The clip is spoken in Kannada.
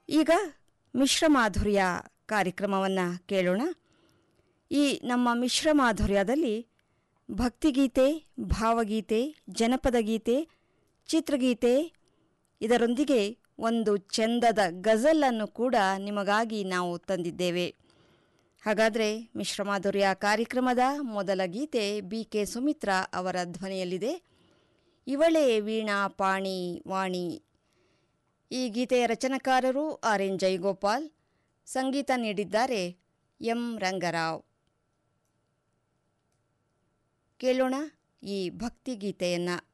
ಈಗ ಮಿಶ್ರ ಮಾಧುರ್ಯ ಕಾರ್ಯಕ್ರಮವನ್ನು ಕೇಳೋಣ ಈ ನಮ್ಮ ಮಿಶ್ರ ಮಾಧುರ್ಯದಲ್ಲಿ ಭಕ್ತಿಗೀತೆ ಭಾವಗೀತೆ ಜನಪದ ಗೀತೆ ಚಿತ್ರಗೀತೆ ಇದರೊಂದಿಗೆ ಒಂದು ಚೆಂದದ ಗಜಲನ್ನು ಕೂಡ ನಿಮಗಾಗಿ ನಾವು ತಂದಿದ್ದೇವೆ ಹಾಗಾದರೆ ಮಿಶ್ರ ಮಾಧುರ್ಯ ಕಾರ್ಯಕ್ರಮದ ಮೊದಲ ಗೀತೆ ಬಿ ಕೆ ಸುಮಿತ್ರಾ ಅವರ ಧ್ವನಿಯಲ್ಲಿದೆ ಇವಳೇ ವೀಣಾ ಪಾಣಿ ವಾಣಿ ಈ ಗೀತೆಯ ರಚನಕಾರರು ಆರ್ ಎನ್ ಜೈಗೋಪಾಲ್ ಸಂಗೀತ ನೀಡಿದ್ದಾರೆ ಎಂ ರಂಗರಾವ್ ಕೇಳೋಣ ಈ ಭಕ್ತಿ ಗೀತೆಯನ್ನು